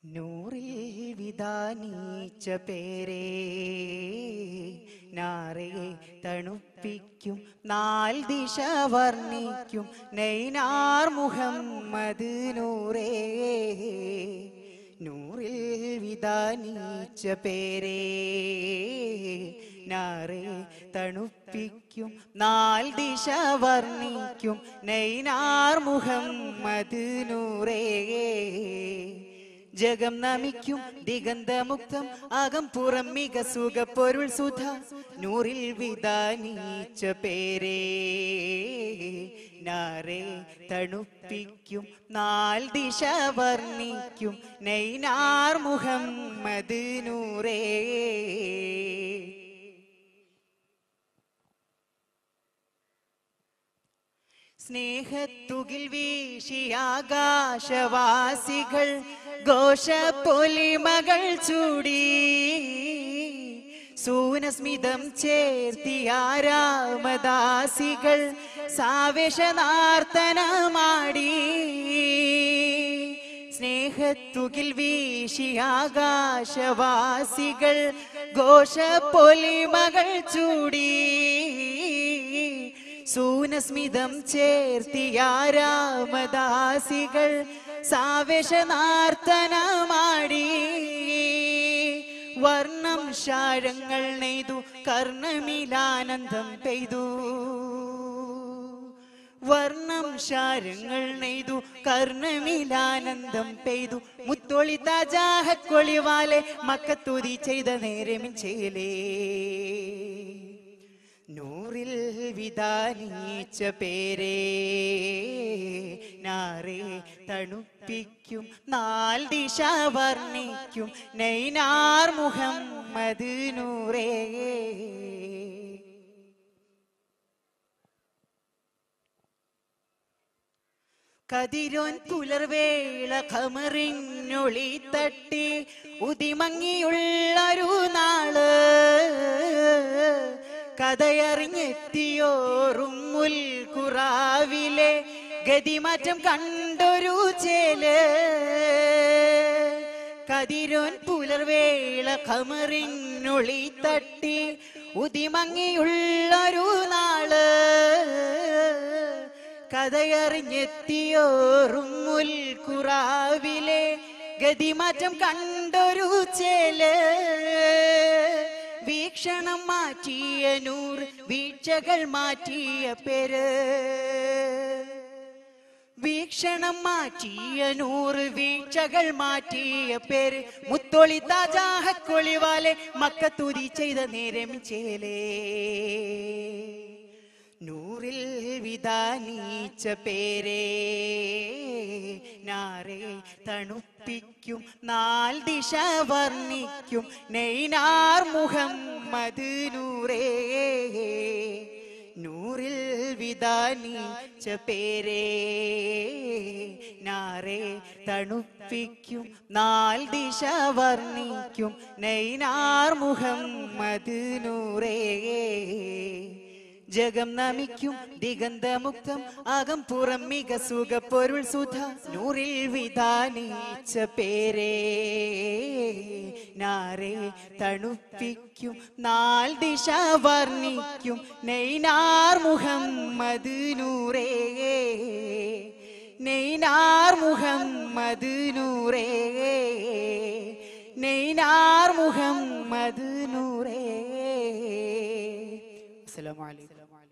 നൂറിൽ വിധാനീച്ച പേരേ നാറേ തണുപ്പിക്കും നാൽ ദിശ വർണ്ണിക്കും നൈനാർ മുഹമ്മദ് നൂറേ നൂറിൽ വിധാനീച്ച പേരേ നാറേ തണുപ്പിക്കും നാൽ ദിശ വർണ്ണിക്കും നൈനാർ മുഹമ്മദ് നൂറേ ജഗം നമിക്കും ദിഗന്ധമുക്തം അകം പുറം മിക സുഖ പൊരുൾ സുധ നൂറിൽ വിധാനീച്ച പേരേ നാരേ തണുപ്പിക്കും നാൽ ദിശ വർണ്ണിക്കും നൈനാർ മുഹമ്മദ് നൂറേ സ്നേഹത്തുകിൽ വീശിയാകാശവാസികൾ ഘോഷപ്പൊലിമകൾ ചൂടി സൂനസ്മിതം ചേർത്തിയാരാമദാസികൾ സാവേശനാർത്തനമാടി സ്നേഹത്തുകിൽ വീശിയാകാശവാസികൾ ഘോഷപ്പൊലിമകൾ ചൂടി സൂനസ്മിതം ചേർത്തിയാരാമദാസികൾ സാവേശനാർത്തനമാടി വർണ്ണം ശാരങ്ങൾ നെയ്തു കർണമിലാനന്ദം പെയ്തു വർണ്ണം ശാരങ്ങൾ നെയ്തു കർണമിലാനന്ദം പെയ്തു മുത്തൊളി താജാഹക്കൊളിവാലെ മക്കത്തുതി ചെയ്ത നേരമിൻ ചേലേ നൂറിൽ വിധാനീച്ച പേരേ നാറേ തണുപ്പിക്കും നാൽ ദിശ വർണ്ണിക്കും നൈനാർ മുഹമ്മദ് നൂറേ കതിരോൻ പുലർവേള ഖമറിനൊളി തട്ടി ഉതിമങ്ങിയുള്ളൊരു നാള് കഥയറിഞ്ഞെത്തിയോറും മുൽക്കുറാവിലെ ഗതിമാറ്റം കണ്ടൊരു ചേല് കതിരോൻ പുലർവേള ഖമറിനൊളി തട്ടി ഉതിമങ്ങിയുള്ളൊരു നാള് കഥയറിഞ്ഞെത്തിയോറും മുൽക്കുറാവിലെ ഗതിമാറ്റം കണ്ടൊരു ചേല് വീക്ഷണം മാറ്റിയ നൂർ വീഴ്ചകൾ മാറ്റിയ പേര് വീക്ഷണം മാറ്റിയ നൂറ് വീഴ്ചകൾ മാറ്റിയ പേര് മുത്തൊളി താജാഹക്കൊളിവാലെ മക്കത്തുതി ചെയ്ത നേരം ചേലേ നൂറിൽ വിധാനീച്ച പേരേ നാരേ തണുപ്പിക്കും നാൽ ദിശ വർണ്ണിക്കും നെയ്നാർ മുഹമ്മദ് നൂറേ നൂറിൽ വിധാനീച്ച പേരേ നാരേ തണുപ്പിക്കും നാൽ ദിശ വർണ്ണിക്കും നെയ്നാർ മുഹമ്മദ് നൂറേ ജഗം നമിക്കും ദിഗന്ധമുക്തം അകം പുറം മിക സുഖ പൊരുൾ സുധ നൂറിൽ വിധാനീച്ച പേരേ നാരേ തണുപ്പിക്കും നാൽ ദിശ വർണ്ണിക്കും നെയ്നാർ മുഹമ്മദ് നൂറേ നെയ്നാർ മുഹമ്മദ് നൂറേ നെയ്നാർ മുഹമ്മദ് നൂറേ അസ്സലാമു അലൈക്കും